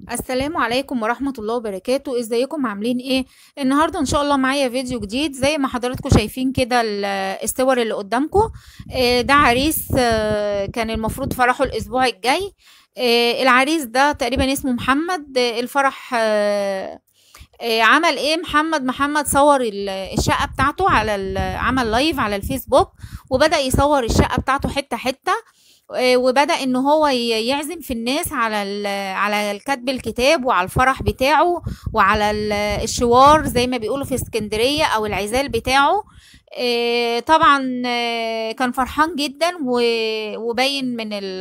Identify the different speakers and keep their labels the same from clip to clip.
Speaker 1: السلام عليكم ورحمة الله وبركاته ازيكم عاملين ايه النهاردة ان شاء الله معايا فيديو جديد زي ما حضراتكم شايفين كده ال- الصور اللي قدامكم آه، ده عريس آه، كان المفروض فرحه الاسبوع الجاي آه، العريس ده تقريبا اسمه محمد آه، الفرح آه، آه، عمل ايه محمد محمد صور ال- الشقة بتاعته على ال- عمل لايف على الفيسبوك وبدأ يصور الشقة بتاعته حتة حتة آه، وبدأ ان هو ي- يعزم في الناس على ال- على الكتب الكتاب وعلى الفرح بتاعه وعلى ال- الشوار زي ما بيقولوا في اسكندرية او العزال بتاعه آه، طبعا آه، كان فرحان جدا و- وباين من ال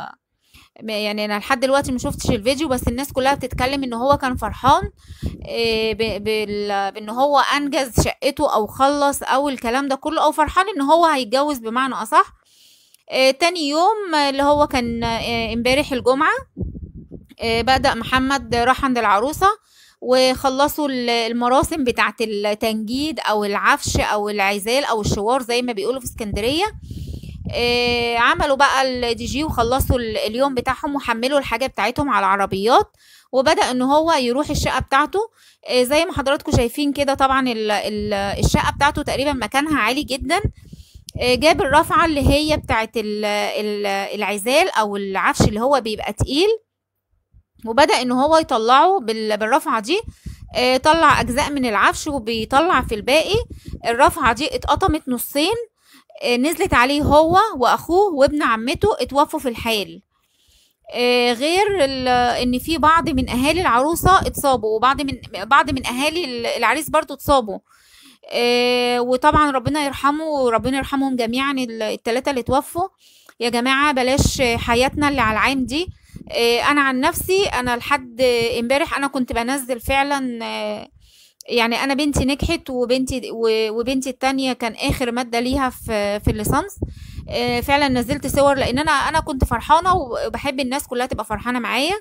Speaker 1: يعني انا لحد دلوقتي ما شفتش الفيديو بس الناس كلها بتتكلم ان هو كان فرحان آه، ب- بال- بان هو انجز شقته او خلص او الكلام ده كله او فرحان ان هو هيتجوز بمعنى اصح آه، تاني يوم آه، اللي هو كان آه، امبارح الجمعة آه، بدأ محمد راح عند العروسة وخلصوا ال- المراسم بتاعة التنجيد او العفش او العزال او الشوار زي ما بيقولوا في اسكندرية آه، عملوا بقى الدي جي وخلصوا ال- اليوم بتاعهم وحملوا الحاجة بتاعتهم على العربيات وبدأ ان هو يروح الشقة بتاعته آه، زي ما حضراتكم شايفين كده طبعا ال- ال- الشقة بتاعته تقريبا مكانها عالي جدا آه، جاب الرافعة اللي هي بتاعت ال- ال- العزال او العفش اللي هو بيبقى تقيل وبدأ ان هو يطلعه بال- بالرافعة دي آه، طلع اجزاء من العفش وبيطلع في الباقي الرافعة دي اتقطمت نصين آه، نزلت عليه هو واخوه وابن عمته اتوفوا في الحال آه، غير ال- ان في بعض من اهالي العروسه اتصابوا وبعض من بعض من اهالي ال- العريس برضو اتصابوا آه، وطبعا ربنا يرحمه وربنا يرحمهم جميعا ال- التلاتة اللي توفوا يا جماعة بلاش حياتنا اللي على العين دي آه، انا عن نفسي انا لحد امبارح انا كنت بنزل فعلا آه، يعني انا بنتي نجحت وبنتي و- وبنتي التانية كان اخر مادة ليها في في الليسانس آه، فعلا نزلت صور لان انا انا كنت فرحانة وبحب الناس كلها تبقى فرحانة معايا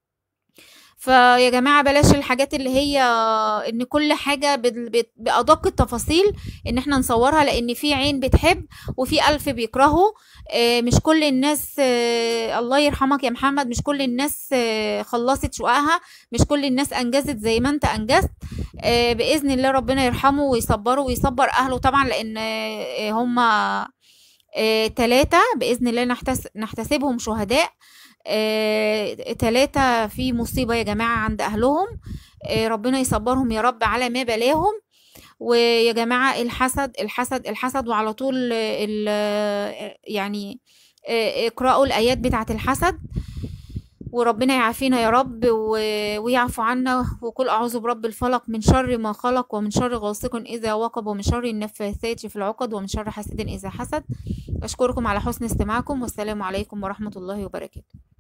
Speaker 1: فيا جماعة بلاش الحاجات اللي هي ان كل حاجة بال- بت- بأدق التفاصيل ان احنا نصورها لان في عين بتحب وفي ألف بيكرهوا آه، مش كل الناس آه، الله يرحمك يا محمد مش كل الناس آه، خلصت شققها مش كل الناس انجزت زي ما انت انجزت آه، بإذن الله ربنا يرحمه ويصبره ويصبر أهله طبعا لأن آه، هما آه، تلاتة بإذن الله نحتس نحتسبهم شهداء آه، تلاتة في مصيبة يا جماعة عند أهلهم آه، ربنا يصبرهم يا رب على ما بلاهم ويا جماعة الحسد الحسد الحسد وعلى طول ال يعني آه، اقرأوا الآيات بتاعة الحسد وربنا يعافينا يا رب و- ويعفو عنا وقل أعوذ برب الفلق من شر ما خلق ومن شر غاسق إذا وقب ومن شر النفاثات في العقد ومن شر حاسد إذا حسد أشكركم على حسن استماعكم والسلام عليكم ورحمة الله وبركاته